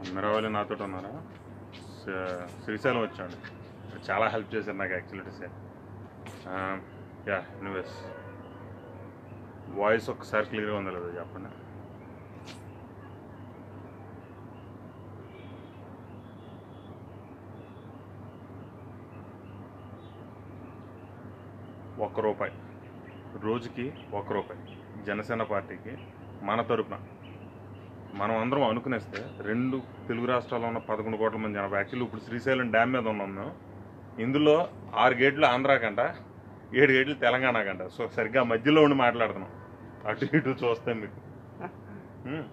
అమరావళి నాతో ఉన్నారా స- శ్రీశైలం వచ్చాండి చాలా హెల్ప్ చేశారు నాకు యాక్చువల్టీస్ యా ఎనీవేస్ వాయిస్ ఒకసారి క్లియర్గా ఉందా లేదా చెప్పండి ఒక్క రూపాయి రోజుకి ఒక్క రూపాయి జనసేన పార్టీకి మన తరపున మనం అందరం అనుకునేస్తే రెండు తెలుగు రాష్ట్రాల్లో ఉన్న పదకొండు కోట్ల మంది జనాభా యాక్చువల్లీ ఇప్పుడు శ్రీశైలం డ్యామ్ మీద ఉన్నాం మేము ఇందులో ఆరు గేట్లు ఆంధ్రా కంట ఏడు గేట్లు తెలంగాణ కంట సో సరిగ్గా మధ్యలో ఉండి మాట్లాడుతున్నాం అటు ఇటు చూస్తే మీకు హ్మ్.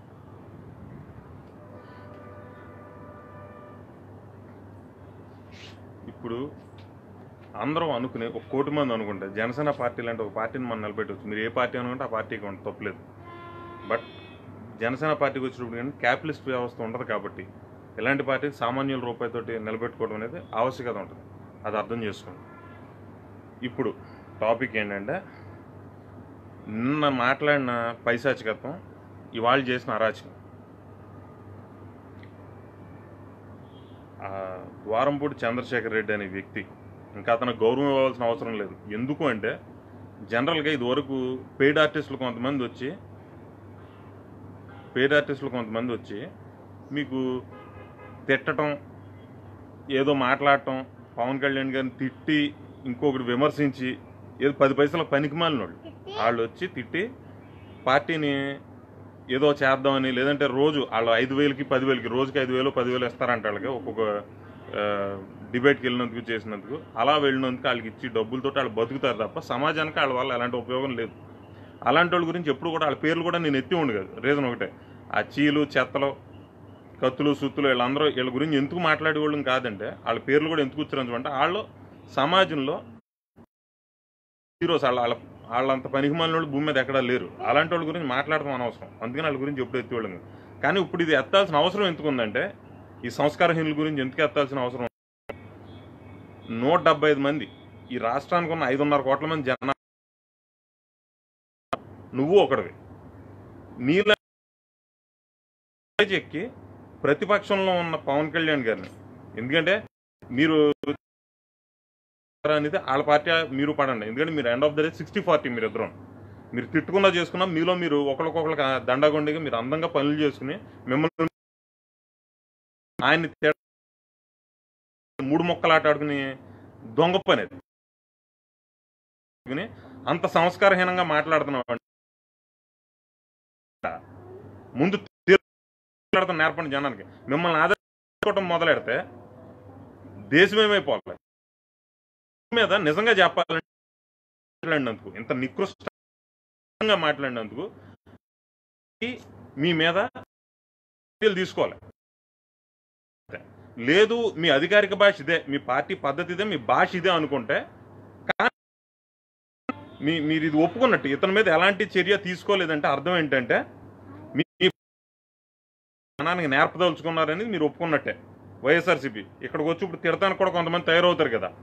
ఇప్పుడు అందరం అనుకునే ఒక కోటి మంది అనుకుంటే జనసేన పార్టీ లాంటి ఒక పార్టీని మనం నిలబెట్టవచ్చు మీరు ఏ పార్టీ అనుకుంటే ఆ పార్టీకి ఉంటుంది తప్పలేదు బట్ జనసేన పార్టీకి వచ్చినప్పుడు కానీ క్యాపిటలిస్ట్ వ్యవస్థ ఉండదు కాబట్టి ఇలాంటి పార్టీకి సామాన్యుల రూపాయితోటి నిలబెట్టుకోవడం అనేది ఆవశ్యకత ఉంటుంది అది అర్థం చేసుకోండి ఇప్పుడు టాపిక్ ఏంటంటే నిన్న మాట్లాడిన పైశాచికత్వం ఇవాళ చేసిన అరాచకం ఆ ద్వారంపూడి చంద్రశేఖర్ రెడ్డి అనే వ్యక్తి ఇంకా అతను గౌరవం ఇవ్వాల్సిన అవసరం లేదు ఎందుకు అంటే జనరల్గా ఇదివరకు పెయిడ్ ఆర్టిస్టులు కొంతమంది వచ్చి పెయిడ్ ఆర్టిస్టులు కొంతమంది వచ్చి మీకు తిట్టడం ఏదో మాట్లాడటం పవన్ కళ్యాణ్ గారిని తిట్టి ఇంకొకటి విమర్శించి ఏదో పది పైసల పనికి మాలినోళ్ళు వాళ్ళు వచ్చి తిట్టి పార్టీని ఏదో చేద్దామని లేదంటే రోజు వాళ్ళు ఐదు వేలకి పదివేలకి రోజుకి ఐదు వేలు పదివేలు ఇస్తారంట వాళ్ళకి ఒక్కొక్క ఆ, డిబేట్కి వెళ్ళినందుకు చేసినందుకు అలా వెళ్ళినందుకు వాళ్ళకి ఇచ్చి డబ్బులతో వాళ్ళు బతుకుతారు తప్ప సమాజానికి వాళ్ళ వల్ల ఎలాంటి ఉపయోగం లేదు అలాంటి వాళ్ళ గురించి ఎప్పుడు కూడా వాళ్ళ పేర్లు కూడా నేను ఎత్తి ఉండు కాదు రీజన్ ఒకటే ఆ చీలు చెత్తలు కత్తులు సుత్తులు వీళ్ళందరూ వీళ్ళ గురించి ఎందుకు మాట్లాడేవాళ్ళం కాదంటే వాళ్ళ పేర్లు కూడా ఎందుకు ఉచ్చరించమంటే వాళ్ళు సమాజంలో హీరోస్ వాళ్ళ వాళ్ళ వాళ్ళంత పనికి వాళ్ళు భూమి మీద ఎక్కడా లేరు అలాంటి వాళ్ళ గురించి మాట్లాడటం అనవసరం అందుకని వాళ్ళ గురించి ఎప్పుడు ఎత్తివాళ్ళం కాదు. కానీ ఇప్పుడు ఇది ఎత్తాల్సిన అవసరం ఎందుకు ఉందంటే ఈ సంస్కారహీనుల గురించి ఎందుకు ఎత్తాల్సిన అవసరం నూట డెబ్బై ఐదు మంది ఈ రాష్ట్రానికి ఉన్న ఐదున్నర కోట్ల మంది జన నువ్వు ఒకడివి నీళ్ళ ఎక్కి ప్రతిపక్షంలో ఉన్న పవన్ కళ్యాణ్ గారిని ఎందుకంటే మీరు అనేది వాళ్ళ పార్టీ మీరు పడండి ఎందుకంటే మీరు end of the day sixty forty మీరు ఇద్దరు మీరు తిట్టుకున్నా చేసుకున్నా మీలో మీరు ఒకరికొకరికి దండగొండిగా మీరు అందంగా పనులు చేసుకుని మిమ్మల్ని ఆయన్ని తిడ- మూడు మొక్కలు ఆట ఆడుకుని దొంగ పని అది. ఆడుకుని అంత సంస్కారహీనంగా మాట్లాడుతున్నావు ముందు మాట్లాడుతున్న నేర్పండి జనానికి మిమ్మల్ని ఆదరించుకోవటం మొదలెడితే దేశమేమైపోవాలి మీద నిజంగా చెప్పాలంటే మాట్లాడినందుకు ఇంత నికృష్టంగా మాట్లాడినందుకు మీ మీద చర్యలు తీసుకోవాలి లేదు మీ అధికారిక భాష ఇదే మీ పార్టీ పద్ధతి ఇదే మీ భాష ఇదే అనుకుంటే కానీ మీ మీరు ఇది ఒప్పుకున్నట్టు ఇతని మీద ఎలాంటి చర్య తీసుకోలేదంటే అర్థం ఏంటంటే మీ మీ జనానికి నేర్పదలుచుకున్నారనేది మీరు ఒప్పుకున్నట్టే వైఎస్ఆర్సీపీ ఇక్కడికి వచ్చి ఇప్పుడు తిడతానికి కూడా కొంతమంది తయారవుతారు కదా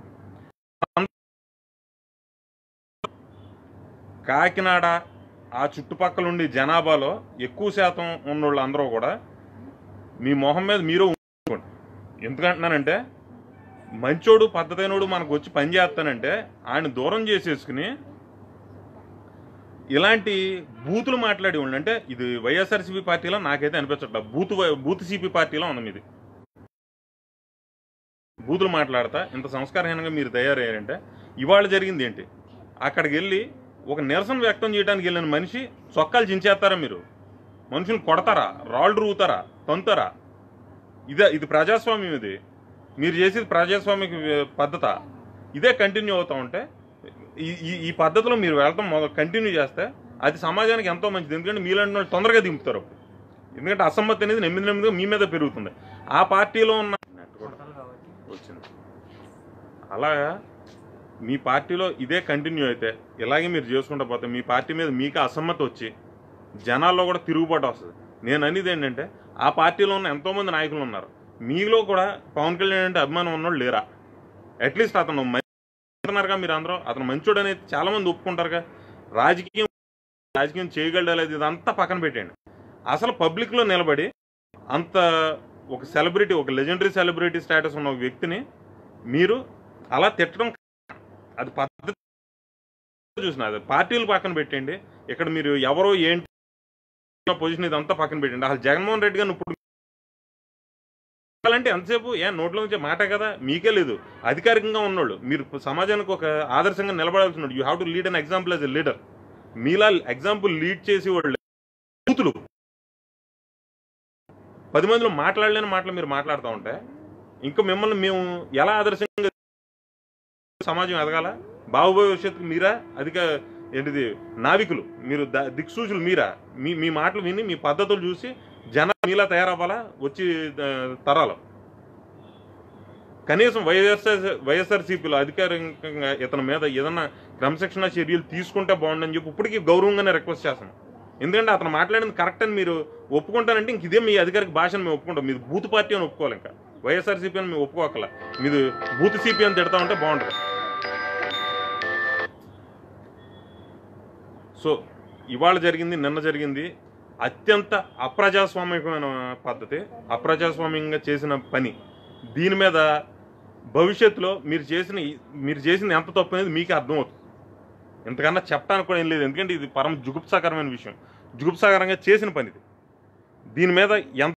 కాకినాడ ఆ చుట్టుపక్కల ఉండి జనాభాలో ఎక్కువ శాతం ఉన్నోళ్ళు అందరూ కూడా మీ మొహం మీద మీరు ఉంచుకోండి ఎందుకంటున్నానంటే మంచోడు పద్ధతైనోడు మనకు వచ్చి పని చేస్తానంటే ఆయన దూరం చేసేసుకుని ఇలాంటి బూతులు మాట్లాడి ఉండి అంటే ఇది వైఎస్ఆర్సీపీ పార్టీలో నాకైతే అనిపించట్లేదు బూత్ వై- బూత్ సిపి పార్టీలో ఉంది మీది బూతులు మాట్లాడతా ఇంత సంస్కారహీనంగా మీరు తయారయ్యారంటే ఇవాళ జరిగింది ఏంటి అక్కడికి వెళ్ళి ఒక నిరసన వ్యక్తం చేయడానికి వెళ్ళిన మనిషి చొక్కాలు చించేస్తారా మీరు మనుషులు కొడతారా రాళ్ళు రూతారా తంతారా ఇదే ఇది ప్రజాస్వామ్యం ఇది మీరు చేసేది ప్రజాస్వామిక పద్ధత ఇదే కంటిన్యూ అవుతా ఉంటే ఈ ఈ- ఈ పద్ధతిలో మీరు వెళ్తాం మొదలు కంటిన్యూ చేస్తే అది సమాజానికి ఎంతో మంచిది ఎందుకంటే మీలాంటి వాళ్ళు తొందరగా దింపుతారు అప్పుడు. ఎందుకంటే అసమ్మతి అనేది నెమ్మది నెమ్మదిగా మీ మీద పెరుగుతుంది ఆ పార్టీలో ఉన్న వచ్చింది అలాగా మీ పార్టీలో ఇదే కంటిన్యూ అయితే ఇలాగే మీరు చేసుకుంటూ పోతే మీ పార్టీ మీద మీకు అసమ్మతి వచ్చి జనాల్లో కూడా తిరుగుబాటు వస్తుంది నేను అనేది ఏంటంటే ఆ పార్టీలో ఉన్న ఎంతోమంది నాయకులు ఉన్నారు మీలో కూడా పవన్ కళ్యాణ్ అంటే అభిమానం ఉన్నోళ్ళు లేరా అట్లీస్ట్ అతను మంచి అంటున్నారుగా మీరు అందరూ అతను మంచోడు అనేది చాలా మంది ఒప్పుకుంటారుగా రాజకీయం రాజకీయం చేయగలడా లేదు ఇదంతా పక్కన పెట్టండి అసలు పబ్లిక్లో నిలబడి అంత ఒక సెలబ్రిటీ ఒక లెజెండరీ సెలబ్రిటీ స్టేటస్ ఉన్న ఒక వ్యక్తిని మీరు అలా తిట్టడం అది పద్ధతి చూసిన అది పార్టీలు పక్కన పెట్టండి ఇక్కడ మీరు ఎవరో ఏంటి పొజిషన్ ఇదంతా పక్కన పెట్టండి అసలు జగన్మోహన్ రెడ్డి గారిని ఇప్పుడు అంటే ఎంతసేపు ఏ నోట్లో నుంచి మాట కదా మీకే లేదు అధికారికంగా ఉన్నోళ్ళు మీరు సమాజానికి ఒక ఆదర్శంగా నిలబడాల్సిన you have to lead an example as a leader మీలా ఎగ్జాంపుల్ లీడ్ చేసి వాళ్ళు కూతులు పది మందిలో మాట్లాడలేని మాటలు మీరు మాట్లాడుతూ ఉంటే ఇంకా మిమ్మల్ని మేము ఎలా ఆదర్శంగా సమాజం ఎదగాల బాహుబోయే భవిష్యత్తుకు మీరా అధిక ఏంటిది నావికులు మీరు ద- దిక్సూచులు మీరా మీ మీ మాటలు విని మీ పద్ధతులు చూసి జన మీలా తయారవ్వాలా వచ్చి ఆ, తరాలు కనీసం వైఎస్ఆర్ వైఎస్ఆర్సీపీలో అధికారికంగా ఇతని మీద ఏదన్నా క్రమశిక్షణ చర్యలు తీసుకుంటే బాగుండని చెప్పి ఇప్పటికీ గౌరవంగానే రిక్వెస్ట్ చేస్తాను ఎందుకంటే అతను మాట్లాడింది కరెక్ట్ అని మీరు ఒప్పుకుంటానంటే ఇంక ఇదే మీ అధికారిక భాషను మేము ఒప్పుకుంటాం మీది బూత్ పార్టీ అని ఒప్పుకోవాలి ఇంకా వైఎస్ఆర్సీపీ అని మేము ఒప్పుకోకల మీది బూత్ సిపి అని తిడతా ఉంటే బాగుంటుంది సో ఇవాళ జరిగింది నిన్న జరిగింది అత్యంత అప్రజాస్వామికమైన పద్ధతి అప్రజాస్వామ్యంగా చేసిన పని దీని మీద భవిష్యత్తులో మీరు చేసిన ఈ- మీరు చేసింది ఎంత తప్పు అనేది మీకే అర్థమవుతుంది ఇంతకన్నా చెప్పడానికి కూడా ఏం లేదు ఎందుకంటే ఇది పరమ జుగుప్సాకరమైన విషయం జుగుప్సాకరంగా చేసిన పని ఇది దీని మీద ఎంత